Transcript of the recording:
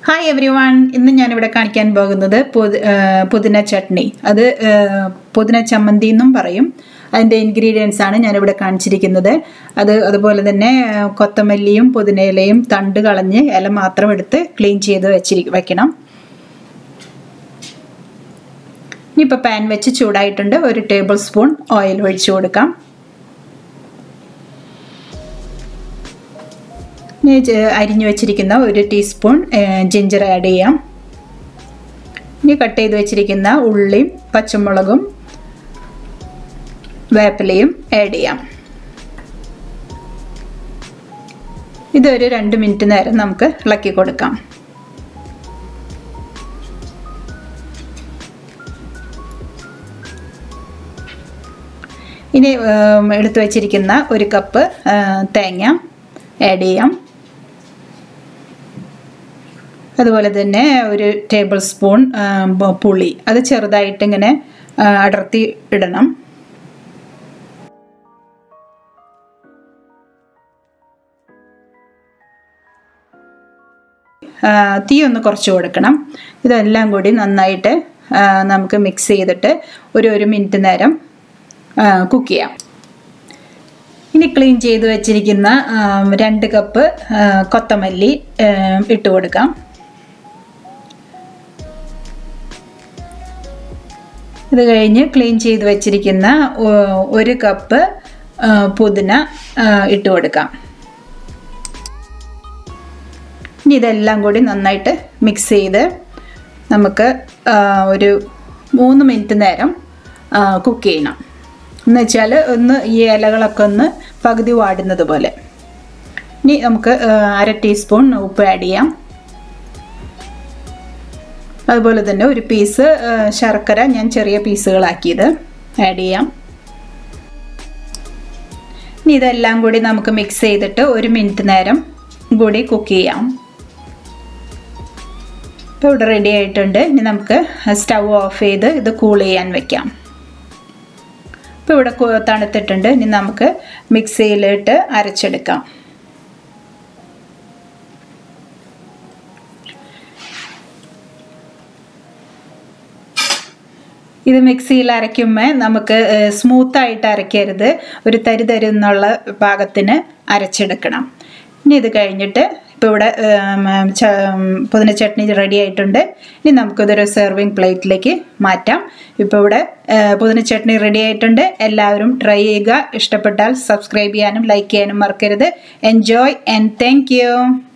hi every one ഇന്ന് ഞാനിവിടെ കാണിക്കാൻ പോകുന്നത് പുതി പുതിന ചട്നി അത് പുതിന ചമ്മന്തി എന്നും പറയും അതിൻ്റെ ഇൻഗ്രീഡിയൻസ് ആണ് ഞാനിവിടെ കാണിച്ചിരിക്കുന്നത് അത് അതുപോലെ തന്നെ കൊത്തമല്ലിയും പുതിനയിലയും തണ്ട് കളഞ്ഞ് ഇല മാത്രം എടുത്ത് ക്ലീൻ ചെയ്ത് വെച്ചിരി വെക്കണം ഇനിയിപ്പോൾ പാൻ വെച്ച് ചൂടായിട്ടുണ്ട് ഒരു ടേബിൾ സ്പൂൺ ഓയിൽ ഒഴിച്ചു കൊടുക്കാം അരിഞ്ഞു വെച്ചിരിക്കുന്ന ഒരു ടീസ്പൂൺ ജിഞ്ചർ ആഡ് ചെയ്യാം ഇനി കട്ട് ചെയ്ത് വെച്ചിരിക്കുന്ന ഉള്ളിയും പച്ചമുളകും വേപ്പിലയും ആഡ് ചെയ്യാം ഇതൊരു രണ്ട് മിനിറ്റ് നേരം നമുക്ക് ഇളക്കി കൊടുക്കാം ഇനി എടുത്തു വച്ചിരിക്കുന്ന ഒരു കപ്പ് തേങ്ങ ആഡ് ചെയ്യാം അതുപോലെ തന്നെ ഒരു ടേബിൾ സ്പൂൺ പുളി അത് ചെറുതായിട്ട് ഇങ്ങനെ അടർത്തി ഇടണം തീ ഒന്ന് കുറച്ച് കൊടുക്കണം ഇതെല്ലാം കൂടി നന്നായിട്ട് നമുക്ക് മിക്സ് ചെയ്തിട്ട് ഒരു ഒരു മിനിറ്റ് നേരം കുക്ക് ചെയ്യാം ഇനി ക്ലീൻ ചെയ്ത് വെച്ചിരിക്കുന്ന രണ്ട് കപ്പ് കൊത്തമല്ലി ഇട്ട് കൊടുക്കാം ഇത് കഴിഞ്ഞ് ക്ലീൻ ചെയ്ത് വെച്ചിരിക്കുന്ന ഒരു കപ്പ് പുതിന ഇട്ട് കൊടുക്കാം ഇനി ഇതെല്ലാം കൂടി നന്നായിട്ട് മിക്സ് ചെയ്ത് നമുക്ക് ഒരു മൂന്ന് മിനിറ്റ് നേരം കുക്ക് ചെയ്യണം എന്ന് വെച്ചാൽ ഒന്ന് ഈ ഇലകളൊക്കെ ഒന്ന് പകുതി വാടുന്നത് പോലെ ഇനി നമുക്ക് അര ടീസ്പൂൺ ഉപ്പ് ആഡ് ചെയ്യാം അതുപോലെ തന്നെ ഒരു പീസ് ശർക്കര ഞാൻ ചെറിയ പീസുകളാക്കിയത് ആഡ് ചെയ്യാം ഇനി ഇതെല്ലാം കൂടി നമുക്ക് മിക്സ് ചെയ്തിട്ട് ഒരു മിനിറ്റ് നേരം കൂടി കുക്ക് ചെയ്യാം ഇപ്പോൾ ഇവിടെ റെഡി ആയിട്ടുണ്ട് ഇനി നമുക്ക് സ്റ്റൗ ഓഫ് ചെയ്ത് ഇത് കൂൾ ചെയ്യാൻ വെക്കാം ഇപ്പോൾ ഇവിടെ തണുത്തിട്ടുണ്ട് ഇനി നമുക്ക് മിക്സിയിലിട്ട് അരച്ചെടുക്കാം ഇത് മിക്സിയിൽ അരയ്ക്കുമ്പോൾ നമുക്ക് സ്മൂത്തായിട്ട് അരയ്ക്കരുത് ഒരു തരി തരുന്നുള്ള പാകത്തിന് അരച്ചെടുക്കണം ഇനി ഇത് കഴിഞ്ഞിട്ട് ഇപ്പോൾ ഇവിടെ പുതിന ചട്നി റെഡി ആയിട്ടുണ്ട് ഇനി നമുക്കിതൊരു സെർവിങ് പ്ലേറ്റിലേക്ക് മാറ്റാം ഇപ്പോൾ ഇവിടെ പുതിന ചട്നി റെഡി ആയിട്ടുണ്ട് എല്ലാവരും ട്രൈ ചെയ്യുക ഇഷ്ടപ്പെട്ടാൽ സബ്സ്ക്രൈബ് ചെയ്യാനും ലൈക്ക് ചെയ്യാനും മറക്കരുത് എൻജോയ് ആൻഡ് താങ്ക്